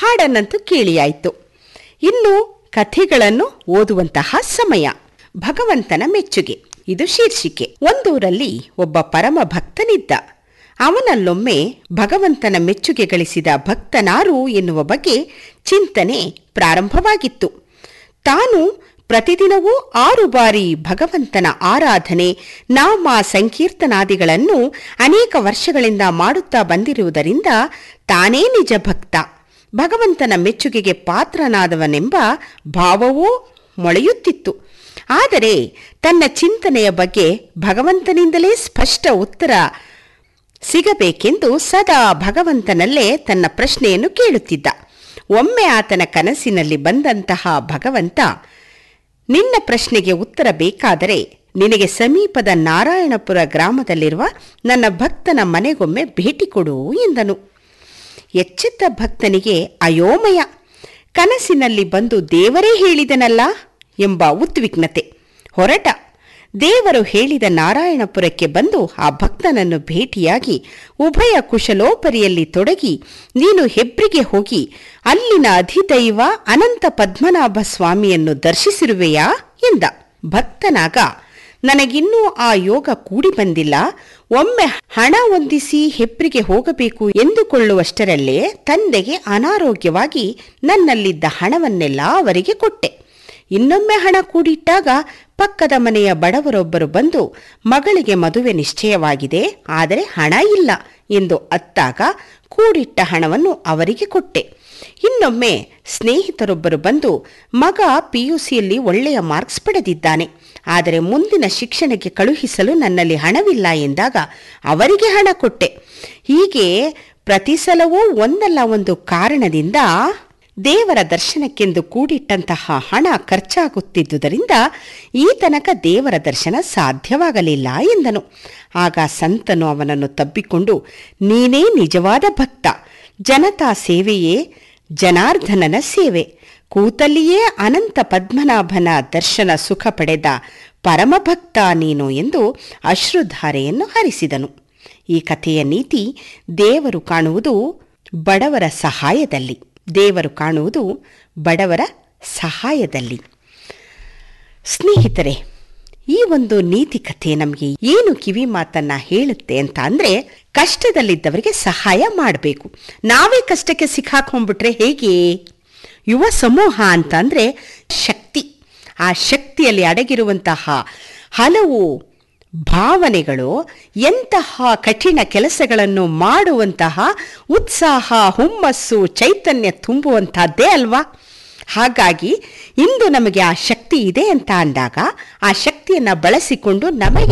ಹಾಡನ್ನಂತೂ ಕೇಳಿಯಾಯಿತು ಇನ್ನು ಕಥೆಗಳನ್ನು ಓದುವಂತಹ ಸಮಯ ಭಗವಂತನ ಮೆಚ್ಚುಗೆ ಇದು ಶೀರ್ಷಿಕೆ ಒಂದೂರಲ್ಲಿ ಒಬ್ಬ ಪರಮ ಭಕ್ತನಿದ್ದ ಅವನಲ್ಲೊಮ್ಮೆ ಭಗವಂತನ ಮೆಚ್ಚುಗೆ ಗಳಿಸಿದ ಭಕ್ತನಾರು ಎನ್ನುವ ಬಗ್ಗೆ ಚಿಂತನೆ ಪ್ರಾರಂಭವಾಗಿತ್ತು ತಾನು ಪ್ರತಿದಿನವೂ ಆರು ಬಾರಿ ಭಗವಂತನ ಆರಾಧನೆ ನಾಮ ಸಂಕೀರ್ತನಾದಿಗಳನ್ನು ಅನೇಕ ವರ್ಷಗಳಿಂದ ಮಾಡುತ್ತಾ ಬಂದಿರುವುದರಿಂದ ತಾನೇ ನಿಜ ಭಕ್ತ ಭಗವಂತನ ಮೆಚ್ಚುಗೆಗೆ ಪಾತ್ರನಾದವನೆಂಬ ಭಾವವೂ ಮೊಳೆಯುತ್ತಿತ್ತು ಆದರೆ ತನ್ನ ಚಿಂತನೆಯ ಬಗ್ಗೆ ಭಗವಂತನಿಂದಲೇ ಸ್ಪಷ್ಟ ಉತ್ತರ ಸಿಗಬೇಕೆಂದು ಸದಾ ಭಗವಂತನಲ್ಲೇ ತನ್ನ ಪ್ರಶ್ನೆಯನ್ನು ಕೇಳುತ್ತಿದ್ದ ಒಮ್ಮೆ ಆತನ ಕನಸಿನಲ್ಲಿ ಬಂದಂತಹ ಭಗವಂತ ನಿನ್ನ ಪ್ರಶ್ನೆಗೆ ಉತ್ತರ ಬೇಕಾದರೆ ನಿನಗೆ ಸಮೀಪದ ನಾರಾಯಣಪುರ ಗ್ರಾಮದಲ್ಲಿರುವ ನನ್ನ ಭಕ್ತನ ಮನೆಗೊಮ್ಮೆ ಭೇಟಿ ಕೊಡು ಎಂದನು ಎಚ್ಚೆತ್ತ ಭಕ್ತನಿಗೆ ಅಯೋಮಯ ಕನಸಿನಲ್ಲಿ ಬಂದು ದೇವರೇ ಹೇಳಿದನಲ್ಲ ಎಂಬ ಉದ್ವಿಗ್ನತೆ ಹೊರಟ ದೇವರು ಹೇಳಿದ ನಾರಾಯಣಪುರಕ್ಕೆ ಬಂದು ಆ ಭಕ್ತನನ್ನು ಭೇಟಿಯಾಗಿ ಉಭಯ ಕುಶಲೋಪರಿಯಲ್ಲಿ ತೊಡಗಿ ನೀನು ಹೆಬ್ರಿಗೆ ಹೋಗಿ ಅಲ್ಲಿನ ಅಧಿದೈವ ಅನಂತ ಪದ್ಮನಾಭ ಸ್ವಾಮಿಯನ್ನು ದರ್ಶಿಸಿರುವೆಯಾ ಎಂದ ಭಕ್ತನಾಗ ನನಗಿನ್ನೂ ಆ ಯೋಗ ಕೂಡಿ ಬಂದಿಲ್ಲ ಒಮ್ಮೆ ಹಣ ಹೊಂದಿಸಿ ಹೆಬ್ರಿಗೆ ಹೋಗಬೇಕು ಎಂದುಕೊಳ್ಳುವಷ್ಟರಲ್ಲೇ ತಂದೆಗೆ ಅನಾರೋಗ್ಯವಾಗಿ ನನ್ನಲ್ಲಿದ್ದ ಹಣವನ್ನೆಲ್ಲ ಅವರಿಗೆ ಕೊಟ್ಟೆ ಇನ್ನೊಮ್ಮೆ ಹಣ ಕೂಡಿಟ್ಟಾಗ ಪಕ್ಕದ ಮನೆಯ ಬಡವರೊಬ್ಬರು ಬಂದು ಮಗಳಿಗೆ ಮದುವೆ ನಿಶ್ಚಯವಾಗಿದೆ ಆದರೆ ಹಣ ಇಲ್ಲ ಎಂದು ಅತ್ತಾಗ ಕೂಡಿಟ್ಟ ಹಣವನ್ನು ಅವರಿಗೆ ಕೊಟ್ಟೆ ಇನ್ನೊಮ್ಮೆ ಸ್ನೇಹಿತರೊಬ್ಬರು ಬಂದು ಮಗ ಪಿಯುಸಿಯಲ್ಲಿ ಒಳ್ಳೆಯ ಮಾರ್ಕ್ಸ್ ಪಡೆದಿದ್ದಾನೆ ಆದರೆ ಮುಂದಿನ ಶಿಕ್ಷಣಕ್ಕೆ ಕಳುಹಿಸಲು ನನ್ನಲ್ಲಿ ಹಣವಿಲ್ಲ ಎಂದಾಗ ಅವರಿಗೆ ಹಣ ಕೊಟ್ಟೆ ಹೀಗೆ ಪ್ರತಿ ಸಲವೂ ಒಂದಲ್ಲ ಒಂದು ಕಾರಣದಿಂದ ದೇವರ ದರ್ಶನಕ್ಕೆಂದು ಕೂಡಿಟ್ಟಂತಹ ಹಣ ಖರ್ಚಾಗುತ್ತಿದ್ದುದರಿಂದ ಈ ತನಕ ದೇವರ ದರ್ಶನ ಸಾಧ್ಯವಾಗಲಿಲ್ಲ ಎಂದನು ಆಗ ಸಂತನು ಅವನನ್ನು ತಬ್ಬಿಕೊಂಡು ನೀನೇ ನಿಜವಾದ ಭಕ್ತ ಜನತಾ ಸೇವೆಯೇ ಜನಾರ್ದನನ ಸೇವೆ ಕೂತಲ್ಲಿಯೇ ಅನಂತ ಪದ್ಮನಾಭನ ದರ್ಶನ ಸುಖ ಪಡೆದ ಪರಮಭಕ್ತ ನೀನು ಎಂದು ಅಶ್ರುಧಾರೆಯನ್ನು ಹರಿಸಿದನು ಈ ಕಥೆಯ ನೀತಿ ದೇವರು ಕಾಣುವುದು ಬಡವರ ಸಹಾಯದಲ್ಲಿ ದೇವರು ಕಾಣುವುದು ಬಡವರ ಸಹಾಯದಲ್ಲಿ ಸ್ನೇಹಿತರೆ ಈ ಒಂದು ನೀತಿ ಕಥೆ ನಮಗೆ ಏನು ಕಿವಿ ಮಾತನ್ನ ಹೇಳುತ್ತೆ ಅಂತ ಅಂದ್ರೆ ಕಷ್ಟದಲ್ಲಿದ್ದವರಿಗೆ ಸಹಾಯ ಮಾಡಬೇಕು ನಾವೇ ಕಷ್ಟಕ್ಕೆ ಸಿಕ್ಕಾಕೊಂಡ್ಬಿಟ್ರೆ ಹೇಗೆ ಯುವ ಸಮೂಹ ಅಂತ ಅಂದ್ರೆ ಶಕ್ತಿ ಆ ಶಕ್ತಿಯಲ್ಲಿ ಅಡಗಿರುವಂತಹ ಹಲವು ಭಾವನೆಗಳು ಎಂತಹ ಕಠಿಣ ಕೆಲಸಗಳನ್ನು ಮಾಡುವಂತಹ ಉತ್ಸಾಹ ಹುಮ್ಮಸ್ಸು ಚೈತನ್ಯ ತುಂಬುವಂತಹದ್ದೇ ಅಲ್ವಾ ಹಾಗಾಗಿ ಇಂದು ನಮಗೆ ಆ ಶಕ್ತಿ ಇದೆ ಅಂತ ಅಂದಾಗ ಆ ಶಕ್ತಿಯನ್ನು ಬಳಸಿಕೊಂಡು ನಮಗೆ